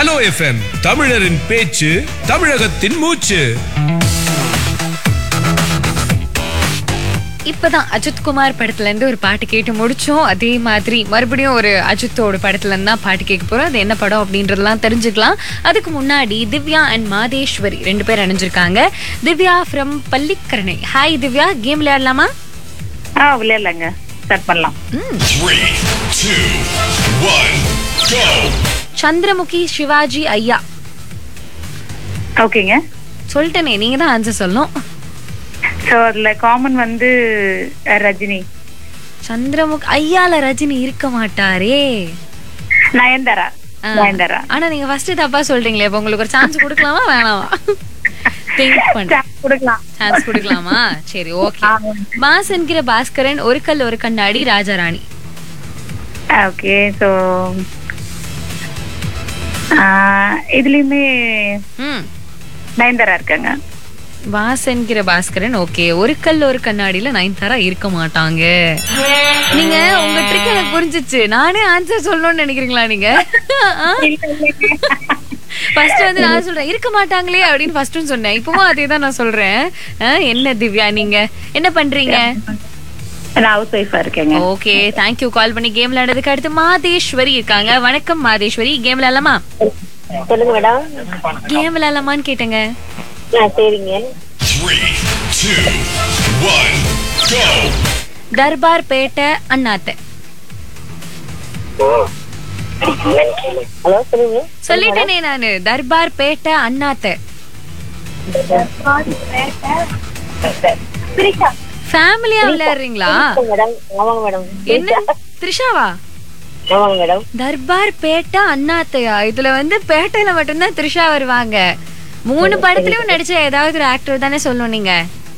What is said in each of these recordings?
Hello FM தமிழரின் பேச்சு தமிழகத்தின் மூச்சு இப்பதான் அஜித் குமார் படத்துல இருந்து ஒரு பாட்டு கேட்டு முடிச்சோம் அதே மாதிரி மறுபடியும் ஒரு அஜித்தோட படத்துல இருந்து தான் பாட்டு கேட்க போறோம் அது என்ன படம் அப்படின்றதெல்லாம் தெரிஞ்சுக்கலாம் அதுக்கு முன்னாடி திவ்யா அண்ட் மாதேஸ்வரி ரெண்டு பேர் அணிஞ்சிருக்காங்க Divya from Pallikaranai hi Divya game விளையாடலாமா ஆ விளையாடலாங்க ஸ்டார்ட் பண்ணலாம் Three, two, one, go! Chandramukhi Sivaji ஐயா ஓகேங்க சொல்லிட்டேனே நீங்க தான் ஆன்சர் சொல்லணும் ஸோ அதுல காமன் வந்து அஹ், ரஜினி சந்திரமுகி ஐயால ரஜினி இருக்க மாட்டாரே நயன்தாரா ஆ. நயன்தாரா ஆனா நீங்க ஃபர்ஸ்ட் தப்பா சொல்றீங்களே அப்ப உங்களுக்கு ஒரு சான்ஸ் கொடுக்கலாமா வேணாமா திங்க் பண்ண Chance கொடுக்கலாம் சான்ஸ் கொடுக்கலாமா சரி ஓகே ஆமா. மாஸ் என்கிற பாஸ்கரன் ஒரு கல் ஒரு கண்ணாடி ராஜாராணி ஓகே ஸோ இதுலயுமே ம் நயன்தாரா இருக்காங்க வாஸ் என்கிற பாஸ்கரன் ஓகே ஒரு கல் ஒரு கண்ணாடியில நயன்தாரா இருக்க மாட்டாங்க நீங்க உங்க ட்ரிக் எனக்கு புரிஞ்சிச்சு நானே ஆன்சர் சொல்லணும்னு நினைக்கிறீங்களா நீங்க ஃபர்ஸ்ட் வந்து நான் சொல்றேன் இருக்க மாட்டாங்களே அப்படின்னு ஃபர்ஸ்ட்டும் சொன்னேன் இப்பவும் அதே தான் நான் சொல்றேன் ஆ, என்ன திவ்யா நீங்க என்ன பண்றீங்க நான் ஹவுஸ் ஒய்ஃபா இருக்கேங்க ஓகே தேங்க்யூ கால் பண்ணி கேம் விளையாடுறதுக்கு அடுத்து மாதேஸ்வரி இருக்காங்க வணக்கம் மாதேஸ்வரி கேம் விளையாடலாமா சொல்லுங்க மேடம் கேம் விளையாடலாமான்னு கேட்டேங்க ஆ சரிங்க Three, two, one, go! Darbar Petta Annaatthe hello சொல்லுங்க சொல்லிட்டேனே நானு தர்பார் பேட்டை அண்ணாத்தை ஃபேமிலியா விளையாடுறீங்களா மேடம் ஆமாங்க மேடம் என்ன த்ரிஷாவா ஆமாங்க மேடம் தர்பார் பேட்டை அண்ணாத்தையா இதுல வந்து பேட்டையில மட்டும்தான் த்ரிஷா வருவாங்க மூணு படத்துலயும் நடிச்ச ஏதாவது ஒரு ஆக்டர் தானே சொல்லணும் நீங்க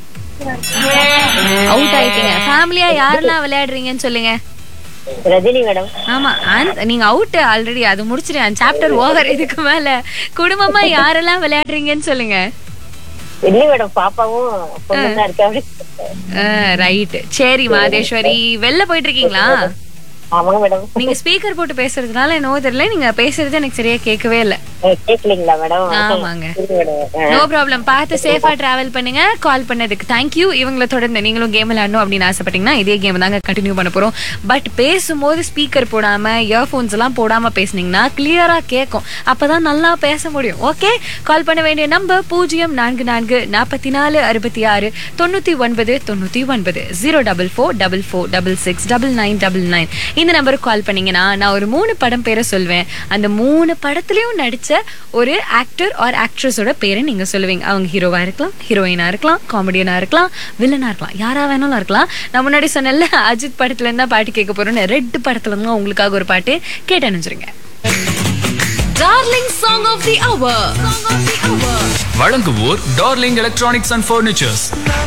அவுட் ஆயிட்டீங்க ஃபேமிலியா யாரெல்லாம் விளையாடுறீங்கன்னு சொல்லுங்க ரஜினி மேடம் ஆமா and நீங்க அவுட் ஆல்ரெடி அது முடிச்சிருக்கேன் சாப்டர் ஓவர் இதுக்கு மேல குடும்பமா யாரெல்லாம் விளையாடுறீங்கன்னு சொல்லுங்க இல்லை மேடம் பாப்பாவும் பொண்ணு தான் இருக்கா ரைட் சரி மாதேஸ்வரி வெளில போயிட்டு இருக்கீங்களா ஆமாங்க மேடம் நீங்க ஸ்பீக்கர் போட்டு பேசுறதுனால என்னவோ தெரியல நீங்க பேசுறது எனக்கு சரியா கேட்கவே இல்ல கேட்கலீங்களா மேடம் ஆமாங்க. சரி மேடம் நோ ப்ராப்ளம் பார்த்து சேஃபா டிராவல் பண்ணுங்க கால் பண்ணதுக்கு தேங்க்யூ இவங்கள தொடர்ந்து நீங்களும் கேம் விளையாடணும் அப்படின்னு ஆசைப்பட்டீங்கன்னா இதே கேம் தாங்க கண்டினியூ பண்ண போறோம் பட் பேசும்போது ஸ்பீக்கர் போடாம இயர்ஃபோன்ஸ் எல்லாம் போடாம பேசுனீங்கன்னா கிளியரா கேட்கும் அப்பதான் நல்லா பேச முடியும் ஓகே கால் பண்ண வேண்டிய நம்பர் பூஜ்ஜியம் நான்கு நான்கு நாற்பத்தி நாலு அறுபத்தி ஆறு தொண்ணூத்தி ஒன்பது தொண்ணூத்தி ஒன்பது zero double four double four double six double nine double nine இந்த நம்பருக்கு கால் பண்ணீங்கன்னா நான் ஒரு மூணு படம் பேரை சொல்வேன் அந்த மூணு படத்துலயும் நடிச்ச ஒரு ஆக்டர் ஆர் ஆக்ட்ரஸோட பேரை நீங்க சொல்லுவீங்க அவங்க ஹீரோவா இருக்கலாம் ஹீரோயினா இருக்கலாம் காமெடியனா இருக்கலாம் வில்லனா இருக்கலாம் யாரா வேணாலும் இருக்கலாம் நான் முன்னாடி சொன்னேன்ல அஜித் படத்துல இருந்தா பாட்டு கேட்க போறோம்னு ரெட் படத்துல இருந்தா உங்களுக்காக ஒரு பாட்டு கேட்டு அனுப்பிச்சிருங்க darling song of the hour வழங்குவோர் டார்லிங் எலக்ட்ரானிக்ஸ் அண்ட் ஃபர்னிச்சர்ஸ்